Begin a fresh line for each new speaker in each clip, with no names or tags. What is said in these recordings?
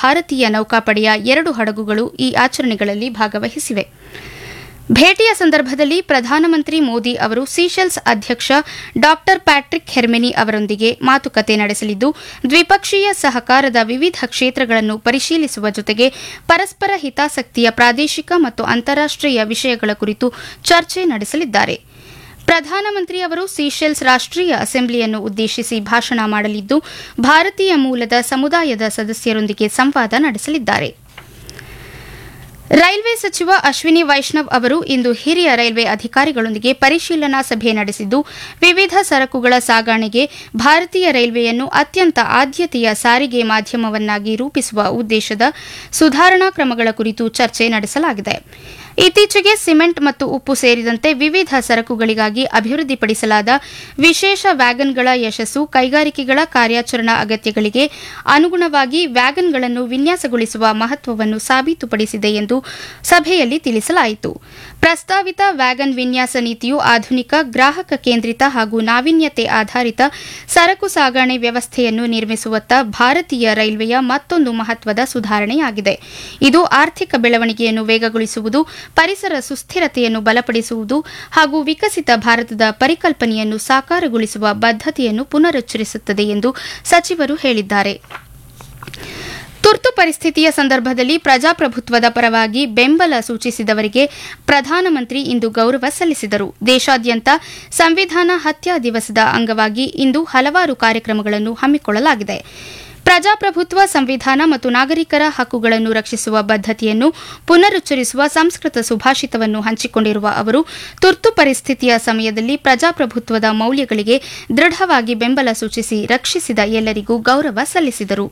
ಭಾರತೀಯ ನೌಕಾಪಡೆಯ ಎರಡು ಹಡಗುಗಳು ಈ ಆಚರಣೆಗಳಲ್ಲಿ ಭಾಗವಹಿಸಿವೆ ಭೇಟಿಯ ಸಂದರ್ಭದಲ್ಲಿ ಪ್ರಧಾನಮಂತ್ರಿ ಮೋದಿ ಅವರು ಸೀಶೆಲ್ಸ್ ಅಧ್ಯಕ್ಷ ಡಾ ಪ್ಯಾಟ್ರಿಕ್ ಹೆರ್ಮೆನಿ ಅವರೊಂದಿಗೆ ಮಾತುಕತೆ ನಡೆಸಲಿದ್ದು ದ್ವಿಪಕ್ಷೀಯ ಸಹಕಾರದ ವಿವಿಧ ಕ್ಷೇತ್ರಗಳನ್ನು ಪರಿಶೀಲಿಸುವ ಜೊತೆಗೆ ಪರಸ್ಪರ ಹಿತಾಸಕ್ತಿಯ ಪ್ರಾದೇಶಿಕ ಮತ್ತು ಅಂತಾರಾಷ್ಟೀಯ ವಿಷಯಗಳ ಕುರಿತು ಚರ್ಚೆ ನಡೆಸಲಿದ್ದಾರೆ ಪ್ರಧಾನಮಂತ್ರಿ ಅವರು ಸೀಶೆಲ್ಸ್ ರಾಷ್ಟೀಯ ಅಸೆಂಬ್ಲಿಯನ್ನು ಉದ್ದೇಶಿಸಿ ಭಾಷಣ ಮಾಡಲಿದ್ದು ಭಾರತೀಯ ಮೂಲದ ಸಮುದಾಯದ ಸದಸ್ಯರೊಂದಿಗೆ ಸಂವಾದ ನಡೆಸಲಿದ್ದಾರೆ ರೈಲ್ವೆ ಸಚಿವ ಅಶ್ವಿನಿ ವೈಷ್ಣವ್ ಅವರು ಇಂದು ಹಿರಿಯ ರೈಲ್ವೆ ಅಧಿಕಾರಿಗಳೊಂದಿಗೆ ಪರಿಶೀಲನಾ ಸಭೆ ನಡೆಸಿದ್ದು ವಿವಿಧ ಸರಕುಗಳ ಸಾಗಣೆಗೆ ಭಾರತೀಯ ರೈಲ್ವೆಯನ್ನು ಅತ್ಯಂತ ಆದ್ಯತೆಯ ಸಾರಿಗೆ ಮಾಧ್ಯಮವನ್ನಾಗಿ ರೂಪಿಸುವ ಉದ್ದೇಶದ ಸುಧಾರಣಾ ಕ್ರಮಗಳ ಕುರಿತು ಚರ್ಚೆ ನಡೆಸಲಾಗಿದೆ ಇತ್ತೀಚೆಗೆ ಸಿಮೆಂಟ್ ಮತ್ತು ಉಪ್ಪು ಸೇರಿದಂತೆ ವಿವಿಧ ಸರಕುಗಳಿಗಾಗಿ ಅಭಿವೃದ್ಧಿಪಡಿಸಲಾದ ವಿಶೇಷ ವ್ಯಾಗನ್ಗಳ ಯಶಸ್ಸು ಕೈಗಾರಿಕೆಗಳ ಕಾರ್ಯಾಚರಣಾ ಅಗತ್ಯಗಳಿಗೆ ಅನುಗುಣವಾಗಿ ವ್ಯಾಗನ್ಗಳನ್ನು ವಿನ್ಯಾಸಗೊಳಿಸುವ ಮಹತ್ವವನ್ನು ಸಾಬೀತುಪಡಿಸಿದೆ ಎಂದು ಸಭೆಯಲ್ಲಿ ತಿಳಿಸಲಾಯಿತು ಪ್ರಸ್ತಾವಿತ ವ್ಯಾಗನ್ ವಿನ್ಯಾಸ ನೀತಿಯು ಆಧುನಿಕ ಗ್ರಾಹಕ ಕೇಂದ್ರಿತ ಹಾಗೂ ನಾವೀನ್ಯತೆ ಆಧಾರಿತ ಸರಕು ಸಾಗಣೆ ವ್ಯವಸ್ಥೆಯನ್ನು ನಿರ್ಮಿಸುವತ್ತ ಭಾರತೀಯ ರೈಲ್ವೆಯ ಮತ್ತೊಂದು ಮಹತ್ವದ ಸುಧಾರಣೆಯಾಗಿದೆ ಇದು ಆರ್ಥಿಕ ಬೆಳವಣಿಗೆಯನ್ನು ವೇಗಗೊಳಿಸುವುದು ಪರಿಸರ ಸುಸ್ಥಿರತೆಯನ್ನು ಬಲಪಡಿಸುವುದು ಹಾಗೂ ವಿಕಸಿತ ಭಾರತದ ಪರಿಕಲ್ಪನೆಯನ್ನು ಸಾಕಾರಗೊಳಿಸುವ ಬದ್ಧತೆಯನ್ನು ಪುನರುಚ್ಚರಿಸುತ್ತದೆ ಎಂದು ಸಚಿವರು ಹೇಳಿದ್ದಾರೆ ತುರ್ತು ಪರಿಸ್ಥಿತಿಯ ಸಂದರ್ಭದಲ್ಲಿ ಪ್ರಜಾಪ್ರಭುತ್ವದ ಪರವಾಗಿ ಬೆಂಬಲ ಸೂಚಿಸಿದವರಿಗೆ ಪ್ರಧಾನಮಂತ್ರಿ ಇಂದು ಗೌರವ ಸಲ್ಲಿಸಿದರು ದೇಶಾದ್ಯಂತ ಸಂವಿಧಾನ ಹತ್ಯಾ ದಿವಸದ ಅಂಗವಾಗಿ ಇಂದು ಹಲವಾರು ಕಾರ್ಯಕ್ರಮಗಳನ್ನು ಹಮ್ಮಿಕೊಳ್ಳಲಾಗಿದೆ ಪ್ರಜಾಪ್ರಭುತ್ವ ಸಂವಿಧಾನ ಮತ್ತು ನಾಗರಿಕರ ಹಕ್ಕುಗಳನ್ನು ರಕ್ಷಿಸುವ ಬದ್ಧತೆಯನ್ನು ಪುನರುಚ್ಚರಿಸುವ ಸಂಸ್ಕೃತ ಸುಭಾಷಿತವನ್ನು ಹಂಚಿಕೊಂಡಿರುವ ಅವರು ತುರ್ತು ಪರಿಸ್ಥಿತಿಯ ಸಮಯದಲ್ಲಿ ಪ್ರಜಾಪ್ರಭುತ್ವದ ಮೌಲ್ಯಗಳಿಗೆ ದೃಢವಾಗಿ ಬೆಂಬಲ ಸೂಚಿಸಿ ರಕ್ಷಿಸಿದ ಎಲ್ಲರಿಗೂ ಗೌರವ ಸಲ್ಲಿಸಿದರು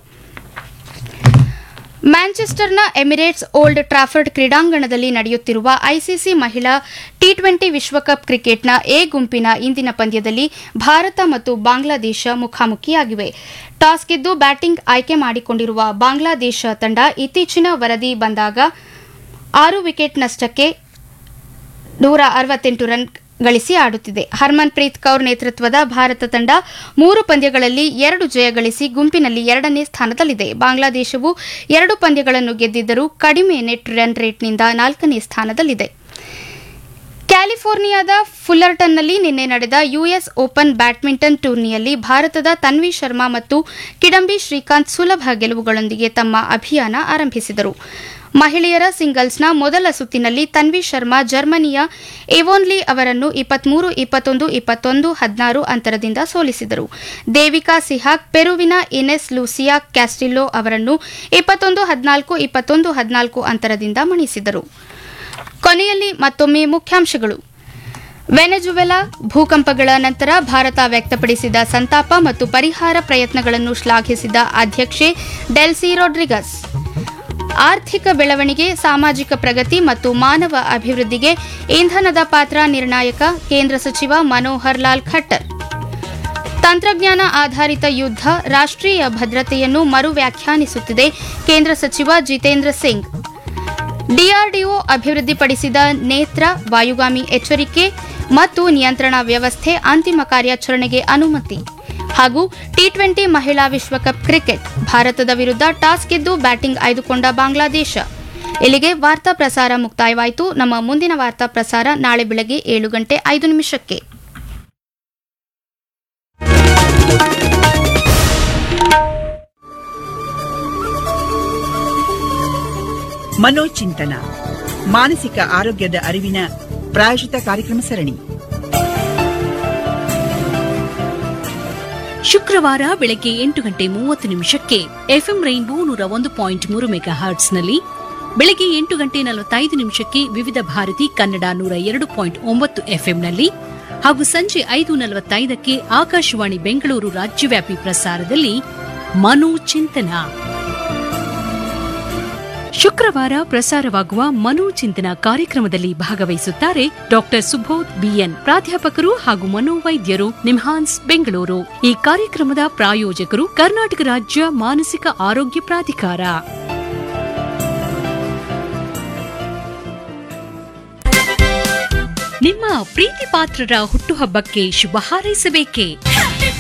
ಮ್ಯಾಂಚೆಸ್ಟರ್ನ ಎಮಿರೇಟ್ಸ್ ಓಲ್ಡ್ ಟ್ರಾಫರ್ಡ್ ಕ್ರೀಡಾಂಗಣದಲ್ಲಿ ನಡೆಯುತ್ತಿರುವ ಐಸಿಸಿ ಮಹಿಳಾ ಟಿ ಟ್ವೆಂಟಿ ವಿಶ್ವಕಪ್ ಕ್ರಿಕೆಟ್ನ ಎ ಗುಂಪಿನ ಇಂದಿನ ಪಂದ್ಯದಲ್ಲಿ ಭಾರತ ಮತ್ತು ಬಾಂಗ್ಲಾದೇಶ ಮುಖಾಮುಖಿಯಾಗಿವೆ ಟಾಸ್ ಗೆದ್ದು ಬ್ಯಾಟಿಂಗ್ ಆಯ್ಕೆ ಮಾಡಿಕೊಂಡಿರುವ ಬಾಂಗ್ಲಾದೇಶ ತಂಡ ಇತ್ತೀಚಿನ ವರದಿ ಬಂದಾಗ ಆರು ವಿಕೆಟ್ ನಷ್ಟಕ್ಕೆ ನೂರ ಅರವತ್ತೆಂಟು ರನ್ ಗಳಿಸಿ ಆಡುತ್ತಿದೆ ಹರ್ಮನ್ ಪ್ರೀತ್ ಕೌರ್ ನೇತೃತ್ವದ ಭಾರತ ತಂಡ ಮೂರು ಪಂದ್ಯಗಳಲ್ಲಿ ಎರಡು ಜಯ ಗಳಿಸಿ ಗುಂಪಿನಲ್ಲಿ ಎರಡನೇ ಸ್ಥಾನದಲ್ಲಿದೆ ಬಾಂಗ್ಲಾದೇಶವು ಎರಡು ಪಂದ್ಯಗಳನ್ನು ಗೆದ್ದಿದ್ದರೂ ಕಡಿಮೆ ನೆಟ್ ರನ್ ರೇಟ್ನಿಂದ ನಾಲ್ಕನೇ ಸ್ಥಾನದಲ್ಲಿದೆ ಕ್ಯಾಲಿಫೋರ್ನಿಯಾದ ಫುಲ್ಲರ್ಟನ್ನಲ್ಲಿ ನಿನ್ನೆ ನಡೆದ ಯುಎಸ್ ಓಪನ್ ಬ್ಯಾಡ್ಮಿಂಟನ್ ಟೂರ್ನಿಯಲ್ಲಿ ಭಾರತದ ತನ್ವಿ ಶರ್ಮಾ ಮತ್ತು ಕಿಡಂಬಿ ಶ್ರೀಕಾಂತ್ ಸುಲಭ ಗೆಲುವುಗಳೊಂದಿಗೆ ತಮ್ಮ ಅಭಿಯಾನ ಆರಂಭಿಸಿದರು ಮಹಿಳೆಯರ ಸಿಂಗಲ್ಸ್ನ ಮೊದಲ ಸುತ್ತಿನಲ್ಲಿ ತನ್ವಿ ಶರ್ಮಾ ಜರ್ಮನಿಯ ಎವೋನ್ಲಿ ಅವರನ್ನು ಇಪ್ಪತ್ಮೂರು ಇಪ್ಪತ್ತೊಂದು ಇಪ್ಪತ್ತೊಂದು ಹದಿನಾರು ಅಂತರದಿಂದ ಸೋಲಿಸಿದರು ದೇವಿಕಾ ಸಿಹಾಕ್ ಪೆರುವಿನ ಇನೆಸ್ ಲೂಸಿಯಾ ಕ್ಯಾಸ್ಟಿಲ್ಲೋ ಅವರನ್ನು ಇಪ್ಪತ್ತೊಂದು ಹದಿನಾಲ್ಕು ಇಪ್ಪತ್ತೊಂದು ಹದಿನಾಲ್ಕು ಅಂತರದಿಂದ ಮಣಿಸಿದರು ಕೊನೆಯಲ್ಲಿ ಮತ್ತೊಮ್ಮೆ ಮುಖ್ಯಾಂಶಗಳು ವೆನೆಜುವೆಲಾ ಭೂಕಂಪಗಳ ನಂತರ ಭಾರತ ವ್ಯಕ್ತಪಡಿಸಿದ ಸಂತಾಪ ಮತ್ತು ಪರಿಹಾರ ಪ್ರಯತ್ನಗಳನ್ನು ಶ್ಲಾಘಿಸಿದ ಅಧ್ಯಕ್ಷೆ ಡೆಲ್ಸಿ ರೊಡ್ರಿಗಸ್ ಆರ್ಥಿಕ ಬೆಳವಣಿಗೆ ಸಾಮಾಜಿಕ ಪ್ರಗತಿ ಮತ್ತು ಮಾನವ ಅಭಿವೃದ್ಧಿಗೆ ಇಂಧನದ ಪಾತ್ರ ನಿರ್ಣಾಯಕ ಕೇಂದ್ರ ಸಚಿವ ಮನೋಹರ್ ಲಾಲ್ ಖಟ್ಟರ್ ತಂತ್ರಜ್ಞಾನ ಆಧಾರಿತ ಯುದ್ಧ ರಾಷ್ಟ್ರೀಯ ಭದ್ರತೆಯನ್ನು ಮರು ವ್ಯಾಖ್ಯಾನಿಸುತ್ತಿದೆ ಕೇಂದ್ರ ಸಚಿವ ಜಿತೇಂದ್ರ ಸಿಂಗ್ ಡಿಆರ್ಡಿಒ ಅಭಿವೃದ್ಧಿಪಡಿಸಿದ ನೇತ್ರ ವಾಯುಗಾಮಿ ಎಚ್ಚರಿಕೆ ಮತ್ತು ನಿಯಂತ್ರಣ ವ್ಯವಸ್ಥೆ ಅಂತಿಮ ಕಾರ್ಯಾಚರಣೆಗೆ ಅನುಮತಿ ಹಾಗೂ ಟಿ ಟ್ವೆಂಟಿ ಮಹಿಳಾ ವಿಶ್ವಕಪ್ ಕ್ರಿಕೆಟ್ ಭಾರತದ ವಿರುದ್ಧ ಟಾಸ್ ಗೆದ್ದು ಬ್ಯಾಟಿಂಗ್ ಆಯ್ದುಕೊಂಡ ಬಾಂಗ್ಲಾದೇಶ ಇಲ್ಲಿಗೆ ವಾರ್ತಾ ಪ್ರಸಾರ ಮುಕ್ತಾಯವಾಯಿತು ನಮ್ಮ ಮುಂದಿನ ವಾರ್ತಾ ಪ್ರಸಾರ ನಾಳೆ ಬೆಳಗ್ಗೆ ಏಳು ಗಂಟೆ ಐದು ನಿಮಿಷಕ್ಕೆ
ಮನೋಚಿಂತನ ಮಾನಸಿಕ ಆರೋಗ್ಯದ ಅರಿವಿನ ಪ್ರಾಯೋಜಿತ ಕಾರ್ಯಕ್ರಮ ಸರಣಿ
ಶುಕ್ರವಾರ ಬೆಳಗ್ಗೆ ಎಂಟು ಗಂಟೆ ಮೂವತ್ತು ನಿಮಿಷಕ್ಕೆ ಎಫ್ಎಂ ರೈನ್ಬೋ ನೂರ ಒಂದು ಪಾಯಿಂಟ್ ಮೂರು ಮೆಗಾ ಹರ್ಟ್ಸ್ನಲ್ಲಿ ಬೆಳಗ್ಗೆ ಎಂಟು ಗಂಟೆ ನಲವತ್ತೈದು ನಿಮಿಷಕ್ಕೆ ವಿವಿಧ ಭಾರತಿ ಕನ್ನಡ ನೂರ ಎರಡು ಪಾಯಿಂಟ್ ಒಂಬತ್ತು ಎಫ್ಎಂನಲ್ಲಿ ಹಾಗೂ ಸಂಜೆ ಐದು ನಲವತ್ತೈದಕ್ಕೆ ಆಕಾಶವಾಣಿ ಬೆಂಗಳೂರು ರಾಜ್ಯವ್ಯಾಪಿ ಪ್ರಸಾರದಲ್ಲಿ ಮನೋಚಿಂತನ ಶುಕ್ರವಾರ ಪ್ರಸಾರವಾಗುವ ಮನೋಚಿಂತನ ಕಾರ್ಯಕ್ರಮದಲ್ಲಿ ಭಾಗವಹಿಸುತ್ತಾರೆ ಡಾಕ್ಟರ್ ಸುಬೋಧ್ ಬಿಎನ್ ಪ್ರಾಧ್ಯಾಪಕರು ಹಾಗೂ ಮನೋವೈದ್ಯರು ನಿಮ್ಹಾನ್ಸ್ ಬೆಂಗಳೂರು ಈ ಕಾರ್ಯಕ್ರಮದ ಪ್ರಾಯೋಜಕರು ಕರ್ನಾಟಕ ರಾಜ್ಯ ಮಾನಸಿಕ ಆರೋಗ್ಯ ಪ್ರಾಧಿಕಾರ ನಿಮ್ಮ ಪ್ರೀತಿ ಪಾತ್ರರ ಹುಟ್ಟುಹಬ್ಬಕ್ಕೆ ಶುಭ ಹಾರೈಸಬೇಕೆ